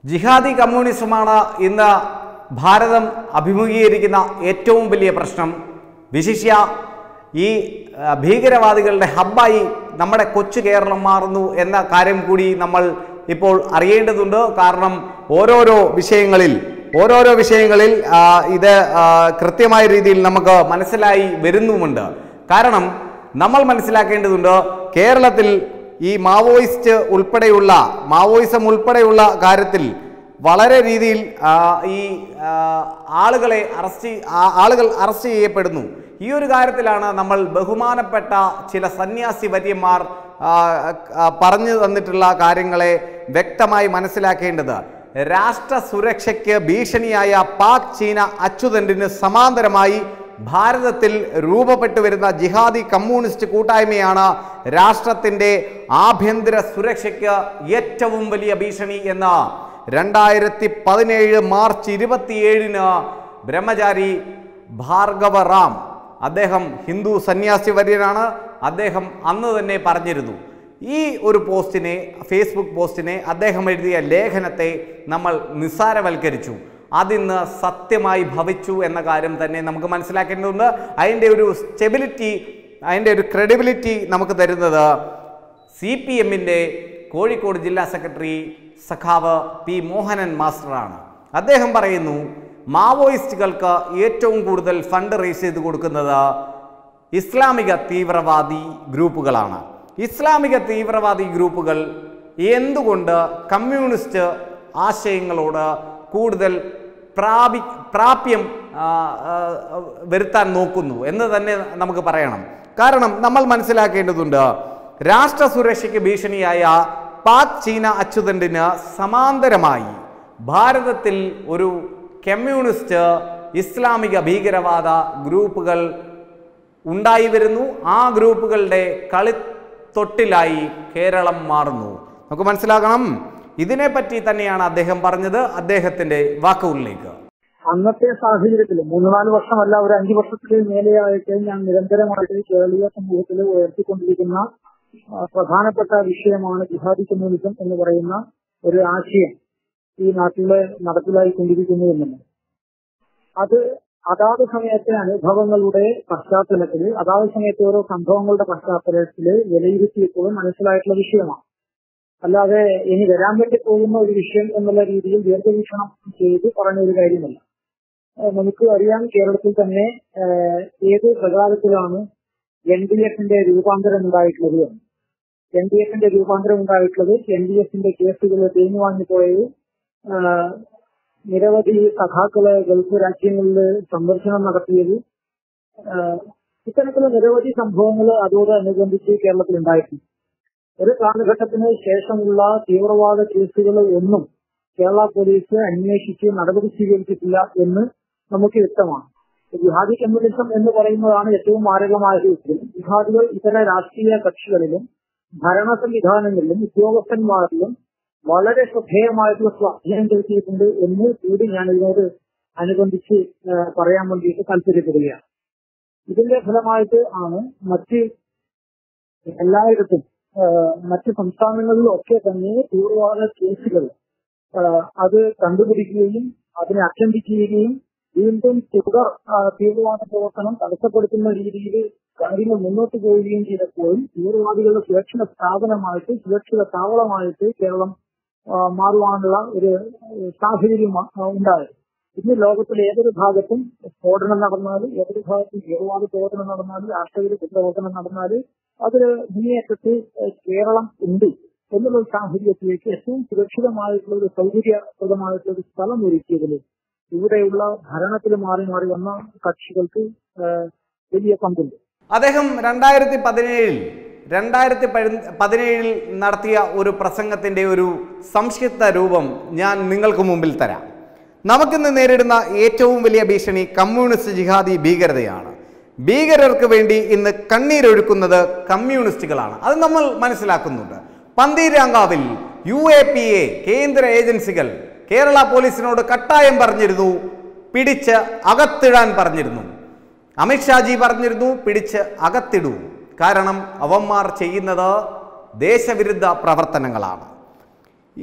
ജിഹാദി കമ്മ്യൂണിസമാണ് ഇന്ന് ഭാരതം അഭിമുഖീകരിക്കുന്ന ഏറ്റവും വലിയ പ്രശ്നം വിശിഷ്യ ഈ ആ, ഭീകരവാദികളുടെ ഹബ്ബായി നമ്മുടെ കൊച്ചു കേരളം മാറുന്നു എന്ന കാര്യം കൂടി നമ്മൾ ഇപ്പോൾ അറിയേണ്ടതുണ്ട് കാരണം ഓരോരോ വിഷയങ്ങളിൽ ഓരോരോ വിഷയങ്ങളിൽ ആ, ഇത് ആ, കൃത്യമായ രീതിയിൽ നമുക്ക് മനസ്സിലായി വരുന്നുമുണ്ട് കാരണം നമ്മൾ മനസ്സിലാക്കേണ്ടതുണ്ട് കേരളത്തിൽ ഈ മാവോയിസ്റ്റ് ഉൾപ്പെടെയുള്ള മാവോയിസം ഉൾപ്പെടെയുള്ള കാര്യത്തിൽ വളരെ രീതിയിൽ ആ, ഈ ആ, ആളുകളെ അറസ്റ്റ് ആ- ആളുകൾ അറസ്റ്റ് ചെയ്യപ്പെടുന്നു ഈ ഒരു കാര്യത്തിലാണ് നമ്മൾ ബഹുമാനപ്പെട്ട ചില സന്യാസി വര്യന്മാർ ആ, ആ, പറഞ്ഞു തന്നിട്ടുള്ള കാര്യങ്ങളെ വ്യക്തമായി മനസ്സിലാക്കേണ്ടത് രാഷ്ട്ര സുരക്ഷയ്ക്ക് ഭീഷണിയായ പാക് ചീന അച്യുതണ്ടിന് സമാന്തരമായി ഭാരതത്തിൽ രൂപപ്പെട്ടു വരുന്ന ജിഹാദി കമ്മ്യൂണിസ്റ്റ് കൂട്ടായ്മയാണ് രാഷ്ട്രത്തിൻ്റെ ആഭ്യന്തര സുരക്ഷയ്ക്ക് ഏറ്റവും വലിയ ഭീഷണി എന്ന് രണ്ടായിരത്തി പതിനേഴ് മാർച്ച് ഇരുപത്തിയേഴിന് ബ്രഹ്മചാരി ഭാർഗവ റാം അദ്ദേഹം ഹിന്ദു സന്യാസി വര്യനാണ് അദ്ദേഹം അന്ന് തന്നെ പറഞ്ഞിരുന്നു ഈ ഒരു പോസ്റ്റിനെ ഫേസ്ബുക്ക് പോസ്റ്റിനെ അദ്ദേഹം എഴുതിയ ലേഖനത്തെ നമ്മൾ നിസ്സാരവൽക്കരിച്ചു അതിന്ന് സത്യമായി ഭവിച്ചു എന്ന കാര്യം തന്നെ നമുക്ക് മനസ്സിലാക്കേണ്ടതുണ്ട് അതിൻ്റെ ഒരു സ്റ്റെബിലിറ്റി അതിൻ്റെ ഒരു ക്രെഡിബിലിറ്റി നമുക്ക് തരുന്നത് സി പി എമ്മിൻ്റെ കോഴിക്കോട് ജില്ലാ സെക്രട്ടറി സഖാവ് പി മോഹനൻ മാസ്റ്ററാണ് അദ്ദേഹം പറയുന്നു മാവോയിസ്റ്റുകൾക്ക് ഏറ്റവും കൂടുതൽ ഫണ്ട് റേസ് ചെയ്ത് കൊടുക്കുന്നത് ഇസ്ലാമിക തീവ്രവാദി ഗ്രൂപ്പുകളാണ് ഇസ്ലാമിക തീവ്രവാദി ഗ്രൂപ്പുകൾ എന്തുകൊണ്ട് കമ്മ്യൂണിസ്റ്റ് ആശയങ്ങളോട് കൂടുതൽ പ്രാപി പ്രാപ്യം ആ, ആ, വരുത്താൻ നോക്കുന്നു എന്ന് തന്നെ നമുക്ക് പറയണം കാരണം നമ്മൾ മനസ്സിലാക്കേണ്ടതുണ്ട് രാഷ്ട്ര സുരക്ഷയ്ക്ക് ഭീഷണിയായ പാക് ചീന അച്യുതണ്ടിന് സമാന്തരമായി ഭാരതത്തിൽ ഒരു കമ്മ്യൂണിസ്റ്റ് ഇസ്ലാമിക ഭീകരവാദ ഗ്രൂപ്പുകൾ ഉണ്ടായി വരുന്നു ആ ഗ്രൂപ്പുകളുടെ കളിത്തൊട്ടിലായി കേരളം മാറുന്നു നമുക്ക് മനസ്സിലാക്കണം ഇതിനെപ്പറ്റി തന്നെയാണ് അദ്ദേഹം പറഞ്ഞത് അദ്ദേഹത്തിന്റെ വാക്കുകളിലേക്ക് അന്നത്തെ സാഹചര്യത്തിൽ മൂന്ന് നാല് വർഷമല്ല ഒരു അഞ്ചു വർഷത്തിൽ മേലെയായിട്ട് ഞാൻ നിരന്തരമായിട്ട് കേരളീയ സമൂഹത്തിൽ ഉയർത്തിക്കൊണ്ടിരിക്കുന്ന ആ, പ്രധാനപ്പെട്ട വിഷയമാണ് ജിഹാദി കമ്മ്യൂണിസം എന്ന് പറയുന്ന ഒരു ആശയം ഈ നാട്ടില് നടപ്പിലായിക്കൊണ്ടിരിക്കുന്നു എന്നുള്ളത് അത് അതാത് സമയത്തെ അനുഭവങ്ങളുടെ പശ്ചാത്തലത്തിൽ അതാത് സമയത്തെ ഓരോ സംഭവങ്ങളുടെ പശ്ചാത്തലത്തിൽ വിലയിരുത്തിയപ്പോൾ മനസ്സിലായിട്ടുള്ള വിഷയമാണ് അല്ലാതെ ഇനി വരാൻ വേണ്ടി പോകുന്ന ഒരു വിഷയം എന്നുള്ള രീതിയിൽ ദീർഘവീക്ഷണം ചെയ്ത് പറഞ്ഞ ഒരു കാര്യമല്ല ഏഹ് നമുക്ക് അറിയാം കേരളത്തിൽ തന്നെ ഏഹ് ഏത് പ്രകാരത്തിലാണ് എൻ ഡി എഫിന്റെ രൂപാന്തരം ഉണ്ടായിട്ടുള്ളത് എന്ന്. എൻ ഡി എഫിന്റെ രൂപാന്തരം ഉണ്ടായിട്ടുള്ളത് എൻ ഡി എഫിന്റെ കേസുകൾ തേഞ്ഞു വാങ്ങിപ്പോയത് ഏഹ് നിരവധി സഖാക്കള് ഗൾഫ് രാജ്യങ്ങളിൽ സന്ദർശനം നടത്തിയത് ഏഹ് ഇത്തരത്തിലുള്ള നിരവധി സംഭവങ്ങൾ അതോടനുബന്ധിച്ച് കേരളത്തിൽ ഉണ്ടായിട്ടുണ്ട് ഒരു കാലഘട്ടത്തിന് ശേഷമുള്ള തീവ്രവാദ കേസുകൾ ഒന്നും കേരള പോലീസ് അന്വേഷിച്ച് നടപടി സ്വീകരിച്ചിട്ടില്ല എന്ന് നമുക്ക് വ്യക്തമാണ് ജിഹാദി കമ്മ്യൂണിസം എന്ന് പറയുന്നതാണ് ഏറ്റവും മാരകമായ ഒരു വിഷയം ജിഹാദികൾ ഇതര രാഷ്ട്രീയ കക്ഷികളിലും ഭരണ സംവിധാനങ്ങളിലും ഉദ്യോഗസ്ഥന്മാരിലും വളരെ ശ്രദ്ധേയമായിട്ടുള്ള സ്വാധീനം ചെലുത്തിയിട്ടുണ്ട് എന്ന് കൂടി ഞാൻ ഇതിനോട് അനുബന്ധിച്ച് ആ, പറയാൻ വേണ്ടിയിട്ട് താല്പര്യപ്പെടുകയാണ് ഇതിന്റെ ഫലമായിട്ട് ആണ് മറ്റ് എല്ലായിടത്തും ആ, മറ്റ് സംസ്ഥാനങ്ങളിലും ഒക്കെ തന്നെ തീവ്രവാദ കേസുകൾ ആ, അത് കണ്ടുപിടിക്കുകയും അതിനെ അറ്റൻഡ് ചെയ്യുകയും വീണ്ടും തുടർ ആ, തീവ്രവാദ പ്രവർത്തനം തടസ്സപ്പെടുത്തുന്ന രീതിയിൽ കാര്യങ്ങൾ മുന്നോട്ട് പോവുകയും ചെയ്തപ്പോൾ തീവ്രവാദികളുടെ സുരക്ഷിത സ്ഥാപനമായിട്ട് സുരക്ഷിത താവളമായിട്ട് കേരളം ആ, മാറുവാനുള്ള ഒരു ഏഹ്, സാഹചര്യം ആ, ഉണ്ടായത് ഇന്ന് ലോകത്തിലെ ഏതൊരു ഭാഗത്തും സ്ഫോടനം നടന്നാൽ ഏതൊരു ഭാഗത്തും തീവ്രവാദ പ്രവർത്തനം നടന്നാൽ രാഷ്ട്രവിരുദ്ധ പ്രവർത്തനം നടന്നാൽ അതിൽ മുന്നേറ്റത്ത് ഏഹ്, കേരളം ഉണ്ട് എന്നുള്ള ഒരു സാഹചര്യത്തിലേക്ക് ഏറ്റവും സുരക്ഷിതമായിട്ടുള്ള ഒരു സൗകര്യപ്രദമായിട്ടുള്ള ഒരു സ്ഥലം ഒരുക്കിയതിൽ ഇവിടെയുള്ള ഭരണത്തിൽ മാറി മാറി വന്ന കക്ഷികൾക്ക് ഏഹ്, വലിയ പങ്കുണ്ട് അദ്ദേഹം രണ്ടായിരത്തി പതിനേഴിൽ രണ്ടായിരത്തി പതിനേഴിൽ നടത്തിയ ഒരു പ്രസംഗത്തിൻ്റെ ഒരു സംക്ഷിപ്ത രൂപം ഞാൻ നിങ്ങൾക്ക് മുമ്പിൽ തരാം നമുക്കിന്ന് നേരിടുന്ന ഏറ്റവും വലിയ ഭീഷണി കമ്മ്യൂണിസ്റ്റ് ജിഹാദി ഭീകരതയാണ് ഭീകരർക്ക് വേണ്ടി ഇന്ന് കണ്ണീരൊഴുക്കുന്നത് കമ്മ്യൂണിസ്റ്റുകളാണ് അത് നമ്മൾ മനസ്സിലാക്കുന്നുണ്ട് പന്തീരാങ്കാവിൽ യു എ പി എ കേന്ദ്ര ഏജൻസികൾ കേരള പോലീസിനോട് കട്ടായം പറഞ്ഞിരുന്നു പിടിച്ച് അകത്തിടാൻ പറഞ്ഞിരുന്നു അമിത്ഷാജി പറഞ്ഞിരുന്നു പിടിച്ച് അകത്തിടൂ കാരണം അവന്മാർ ചെയ്യുന്നത് ദേശവിരുദ്ധ പ്രവർത്തനങ്ങളാണ് ഈ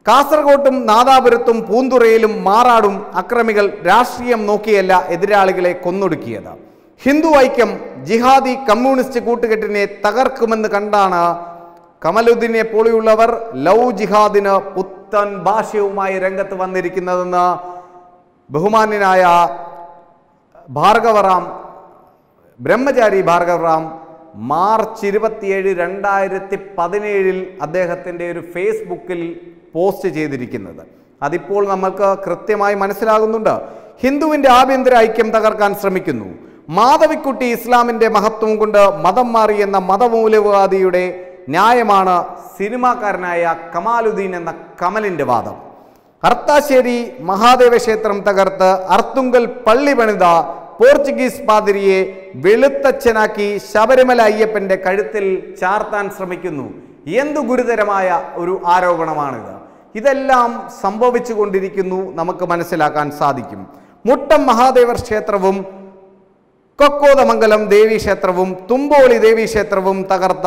കാസർഗോട്ടും നാദാപുരത്തും പൂന്തുറയിലും മാറാടും അക്രമികൾ രാഷ്ട്രീയം നോക്കിയല്ല എതിരാളികളെ കൊന്നൊടുക്കിയത് ഹിന്ദു ഐക്യം ജിഹാദി കമ്മ്യൂണിസ്റ്റ് കൂട്ടുകെട്ടിനെ തകർക്കുമെന്ന് കണ്ടാണ് കമലുദ്ദീനെ പോലെയുള്ളവർ ലവ് ജിഹാദിന് പുത്തൻ ഭാഷ്യവുമായി രംഗത്ത് വന്നിരിക്കുന്നതെന്ന് ബഹുമാന്യനായ ഭാർഗവറാം ബ്രഹ്മചാരി ഭാർഗവറാം മാർച്ച് ഇരുപത്തിയേഴ് രണ്ടായിരത്തി പതിനേഴിൽ അദ്ദേഹത്തിൻ്റെ ഒരു ഫേസ്ബുക്കിൽ പോസ്റ്റ് ചെയ്തിരിക്കുന്നത് അതിപ്പോൾ നമ്മൾക്ക് കൃത്യമായി മനസ്സിലാകുന്നുണ്ട് ഹിന്ദുവിൻ്റെ ആഭ്യന്തര ഐക്യം തകർക്കാൻ ശ്രമിക്കുന്നു മാധവിക്കുട്ടി ഇസ്ലാമിൻ്റെ മഹത്വം കൊണ്ട് മതം മാറി എന്ന മതമൂല്യവാദിയുടെ ന്യായമാണ് സിനിമാക്കാരനായ കമാലുദ്ദീൻ എന്ന കമലിൻ്റെ വാദം അർത്താശ്ശേരി മഹാദേവ ക്ഷേത്രം തകർത്ത് അർത്തുങ്കൽ പള്ളി പണിത പോർച്ചുഗീസ് പാതിരിയെ വെളുത്തച്ഛനാക്കി ശബരിമല അയ്യപ്പന്റെ കഴുത്തിൽ ചാർത്താൻ ശ്രമിക്കുന്നു എന്തു ഗുരുതരമായ ഒരു ആരോപണമാണിത് ഇതെല്ലാം സംഭവിച്ചു കൊണ്ടിരിക്കുന്നു നമുക്ക് മനസ്സിലാക്കാൻ സാധിക്കും മുട്ടം മഹാദേവർ ക്ഷേത്രവും കൊക്കോതമംഗലം ദേവീക്ഷേത്രവും തുമ്പോളി ദേവീക്ഷേത്രവും തകർത്ത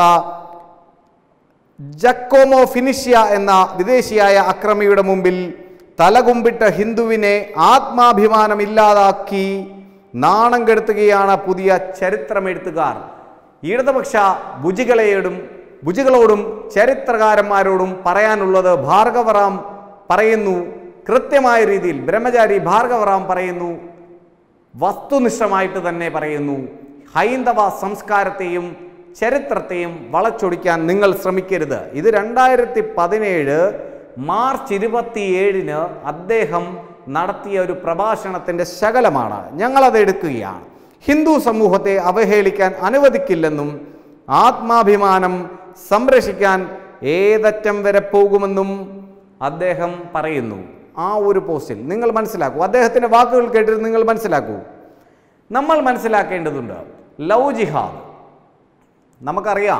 ജക്കോമോ ഫിനിഷ്യ എന്ന വിദേശിയായ അക്രമിയുടെ മുമ്പിൽ തലകുമ്പിട്ട ഹിന്ദുവിനെ ആത്മാഭിമാനമില്ലാതാക്കി നാണം കെടുത്തുകയാണ് പുതിയ ചരിത്രമെഴുത്തുകാർ ഇടതുപക്ഷ ഭുജികളെയോടും ഭുജികളോടും ചരിത്രകാരന്മാരോടും പറയാനുള്ളത് ഭാർഗവറാം പറയുന്നു കൃത്യമായ രീതിയിൽ ബ്രഹ്മചാരി ഭാർഗവറാം പറയുന്നു വസ്തുനിഷ്ഠമായിട്ട് തന്നെ പറയുന്നു ഹൈന്ദവ സംസ്കാരത്തെയും ചരിത്രത്തെയും വളച്ചൊടിക്കാൻ നിങ്ങൾ ശ്രമിക്കരുത് ഇത് രണ്ടായിരത്തി പതിനേഴ് മാർച്ച് ഇരുപത്തിയേഴിന് അദ്ദേഹം നടത്തിയ ഒരു പ്രഭാഷണത്തിൻ്റെ ശകലമാണ് ഞങ്ങളത് എടുക്കുകയാണ് ഹിന്ദു സമൂഹത്തെ അവഹേളിക്കാൻ അനുവദിക്കില്ലെന്നും ആത്മാഭിമാനം സംരക്ഷിക്കാൻ ഏതറ്റം വരെ പോകുമെന്നും അദ്ദേഹം പറയുന്നു ആ ഒരു പോസ്റ്റിൽ നിങ്ങൾ മനസ്സിലാക്കൂ അദ്ദേഹത്തിൻ്റെ വാക്കുകൾ കേട്ടിട്ട് നിങ്ങൾ മനസ്സിലാക്കൂ നമ്മൾ മനസ്സിലാക്കേണ്ടതുണ്ട് ലവ് ജിഹാദ് നമുക്കറിയാം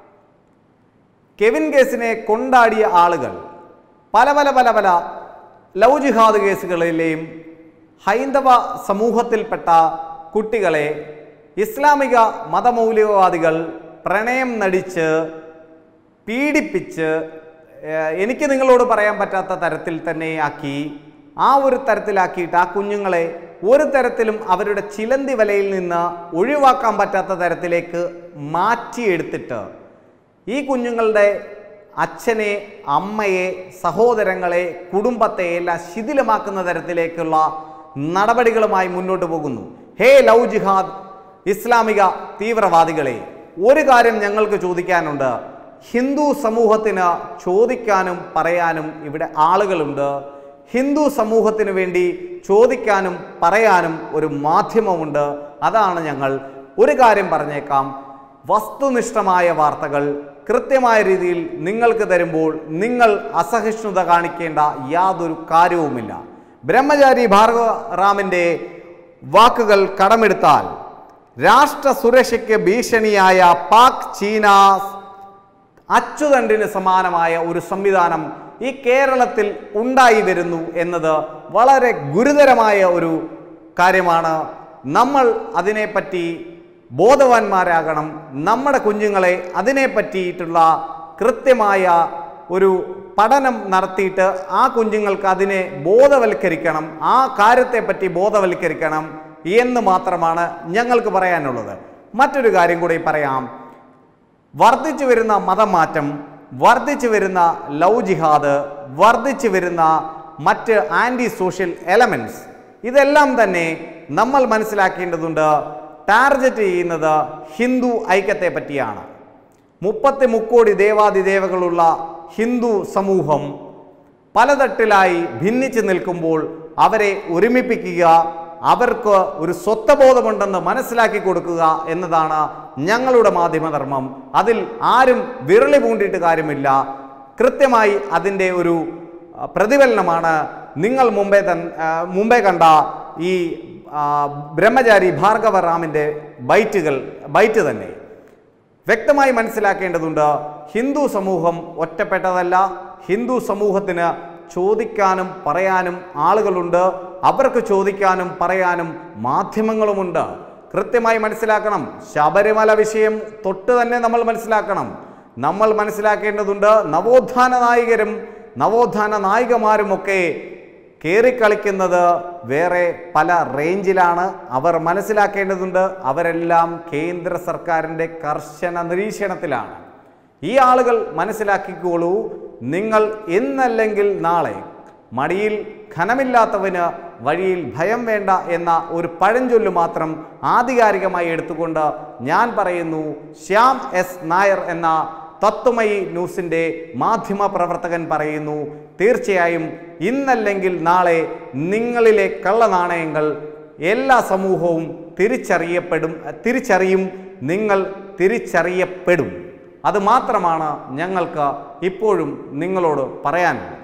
കെവിൻ കേസിനെ കൊണ്ടാടിയ ആളുകൾ പല പല പല പല ലവ് ജിഹാദ് കേസുകളിലെയും ഹൈന്ദവ സമൂഹത്തിൽപ്പെട്ട കുട്ടികളെ ഇസ്ലാമിക മതമൗലികവാദികൾ പ്രണയം നടിച്ച് പീഡിപ്പിച്ച് ഏഹ്, എനിക്ക് നിങ്ങളോട് പറയാൻ പറ്റാത്ത തരത്തിൽ തന്നെ ആക്കി ആ ഒരു തരത്തിലാക്കിയിട്ട് ആ കുഞ്ഞുങ്ങളെ ഒരു തരത്തിലും അവരുടെ ചിലന്തി വലയിൽ നിന്ന് ഒഴിവാക്കാൻ പറ്റാത്ത തരത്തിലേക്ക് മാറ്റിയെടുത്തിട്ട് ഈ കുഞ്ഞുങ്ങളുടെ അച്ഛനെ അമ്മയെ സഹോദരങ്ങളെ കുടുംബത്തെ എല്ലാം ശിഥിലമാക്കുന്ന തരത്തിലേക്കുള്ള നടപടികളുമായി മുന്നോട്ട് പോകുന്നു ഹേ ലവ് ജിഹാദ് ഇസ്ലാമിക തീവ്രവാദികളെ ഒരു കാര്യം ഞങ്ങൾക്ക് ചോദിക്കാനുണ്ട് ഹിന്ദു സമൂഹത്തിന് ചോദിക്കാനും പറയാനും ഇവിടെ ആളുകളുണ്ട് ഹിന്ദു സമൂഹത്തിന് വേണ്ടി ചോദിക്കാനും പറയാനും ഒരു മാധ്യമമുണ്ട് അതാണ് ഞങ്ങൾ ഒരു കാര്യം പറഞ്ഞേക്കാം വസ്തുനിഷ്ഠമായ വാർത്തകൾ കൃത്യമായ രീതിയിൽ നിങ്ങൾക്ക് തരുമ്പോൾ നിങ്ങൾ അസഹിഷ്ണുത കാണിക്കേണ്ട യാതൊരു കാര്യവുമില്ല ബ്രഹ്മചാരി ഭാർഗവറാമിൻ്റെ വാക്കുകൾ കടമെടുത്താൽ രാഷ്ട്ര സുരക്ഷയ്ക്ക് ഭീഷണിയായ പാക് ചീന അച്ചുതണ്ടിന് സമാനമായ ഒരു സംവിധാനം ഈ കേരളത്തിൽ ഉണ്ടായി വരുന്നു എന്നത് വളരെ ഗുരുതരമായ ഒരു കാര്യമാണ് നമ്മൾ അതിനെപ്പറ്റി ബോധവാന്മാരാകണം നമ്മുടെ കുഞ്ഞുങ്ങളെ അതിനെ പറ്റിയിട്ടുള്ള കൃത്യമായ ഒരു പഠനം നടത്തിയിട്ട് ആ കുഞ്ഞുങ്ങൾക്ക് അതിനെ ബോധവൽക്കരിക്കണം ആ കാര്യത്തെപ്പറ്റി ബോധവൽക്കരിക്കണം എന്ന് മാത്രമാണ് ഞങ്ങൾക്ക് പറയാനുള്ളത് മറ്റൊരു കാര്യം കൂടി പറയാം വർദ്ധിച്ചു വരുന്ന മതമാറ്റം വർദ്ധിച്ചു വരുന്ന ലവ് ജിഹാദ് വർദ്ധിച്ചു വരുന്ന മറ്റ് ആൻറ്റി സോഷ്യൽ എലമെൻറ്റ്സ് ഇതെല്ലാം തന്നെ നമ്മൾ മനസ്സിലാക്കേണ്ടതുണ്ട് ടാർഗറ്റ് ചെയ്യുന്നത് ഹിന്ദു ഐക്യത്തെ പറ്റിയാണ് മുപ്പത്തി മുക്കോടി ദേവാദിദേവകളുള്ള ഹിന്ദു സമൂഹം പലതട്ടിലായി ഭിന്നിച്ചു നിൽക്കുമ്പോൾ അവരെ ഒരുമിപ്പിക്കുക അവർക്ക് ഒരു സ്വത്വബോധമുണ്ടെന്ന് മനസ്സിലാക്കി കൊടുക്കുക എന്നതാണ് ഞങ്ങളുടെ മാധ്യമധർമ്മം അതിൽ ആരും വിരളി പൂണ്ടിയിട്ട് കാര്യമില്ല കൃത്യമായി അതിൻ്റെ ഒരു ആ, പ്രതിഫലനമാണ് നിങ്ങൾ മുമ്പേ തൻ ആ, മുമ്പേ കണ്ട ഈ ആ, ബ്രഹ്മചാരി ഭാർഗവറാമിൻ്റെ ബൈറ്റുകൾ ബൈറ്റ് തന്നെ വ്യക്തമായി മനസ്സിലാക്കേണ്ടതുണ്ട് ഹിന്ദു സമൂഹം ഒറ്റപ്പെട്ടതല്ല ഹിന്ദു സമൂഹത്തിന് ചോദിക്കാനും പറയാനും ആളുകളുണ്ട് അവർക്ക് ചോദിക്കാനും പറയാനും മാധ്യമങ്ങളുമുണ്ട് കൃത്യമായി മനസ്സിലാക്കണം ശബരിമല വിഷയം തൊട്ട് തന്നെ നമ്മൾ മനസ്സിലാക്കണം നമ്മൾ മനസ്സിലാക്കേണ്ടതുണ്ട് നവോത്ഥാന നായകരും നവോത്ഥാന നായികമാരുമൊക്കെ കയറിക്കളിക്കുന്നത് വേറെ പല റേഞ്ചിലാണ് അവർ മനസ്സിലാക്കേണ്ടതുണ്ട് അവരെല്ലാം കേന്ദ്ര സർക്കാരിൻ്റെ കർശന നിരീക്ഷണത്തിലാണ് ഈ ആളുകൾ മനസ്സിലാക്കിക്കോളൂ നിങ്ങൾ ഇന്നല്ലെങ്കിൽ നാളെ മടിയിൽ ഖനമില്ലാത്തവന് വഴിയിൽ ഭയം വേണ്ട എന്ന ഒരു പഴഞ്ചൊല്ല് മാത്രം ആധികാരികമായി എടുത്തുകൊണ്ട് ഞാൻ പറയുന്നു ശ്യാം എസ് നായർ എന്ന തത്വമയി ന്യൂസിൻ്റെ മാധ്യമ പ്രവർത്തകൻ പറയുന്നു തീർച്ചയായും ഇന്നല്ലെങ്കിൽ നാളെ നിങ്ങളിലെ കള്ളനാണയങ്ങൾ എല്ലാ സമൂഹവും തിരിച്ചറിയപ്പെടും തിരിച്ചറിയും നിങ്ങൾ തിരിച്ചറിയപ്പെടും അത് മാത്രമാണ് ഞങ്ങൾക്ക് ഇപ്പോഴും നിങ്ങളോട് പറയാനുള്ളത്